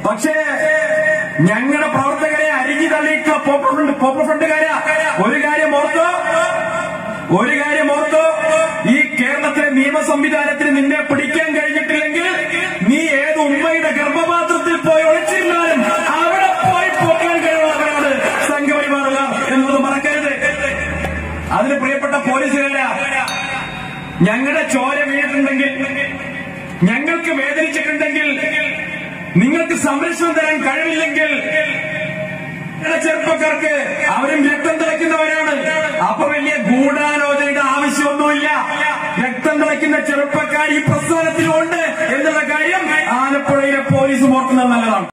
പക്ഷേ ഞങ്ങളുടെ പ്രവർത്തകരെ അരിഞ്ഞു തള്ളിയിട്ടുള്ള പോപ്പുലർ ഫ്രണ്ട് പോപ്പുലർ ഫ്രണ്ടുകാരാ ഒരു കാര്യം ഓർത്തോ ഒരു കാര്യം ഓർത്തോ ഈ കേരളത്തിലെ നിയമ സംവിധാനത്തിന് നിന്നെ പിടിക്കാൻ കഴിഞ്ഞിട്ടില്ലെങ്കിൽ നീ ഏത് ഉമ്മയുടെ ഗർഭപാത്രത്തിൽ പോയി ഒളിച്ചിരുന്നാലും അവിടെ പോയി പോക്കാൻ കഴിവുള്ളവരാണ് സംഘപരിവാറുകാർ എന്നത് മറക്കരുത് അതിന് പ്രിയപ്പെട്ട പോലീസുകാര ഞങ്ങളുടെ ചോര വീണിട്ടുണ്ടെങ്കിൽ ഞങ്ങൾക്ക് വേദനിച്ചിട്ടുണ്ടെങ്കിൽ നിങ്ങൾക്ക് സംരക്ഷണം തരാൻ കഴിവില്ലെങ്കിൽ ഞങ്ങളുടെ ചെറുപ്പക്കാർക്ക് അവരും രക്തം തിളയ്ക്കുന്നവരാണ് അപ്പൊ വലിയ ഗൂഢാലോചനയുടെ ആവശ്യമൊന്നുമില്ല രക്തം തിളയ്ക്കുന്ന ചെറുപ്പക്കാർ ഈ പ്രസ്ഥാനത്തിലുണ്ട് എന്നുള്ള കാര്യം ആലപ്പുഴയിലെ പോലീസ് ഓർക്കുന്നത് നല്ലതാണ്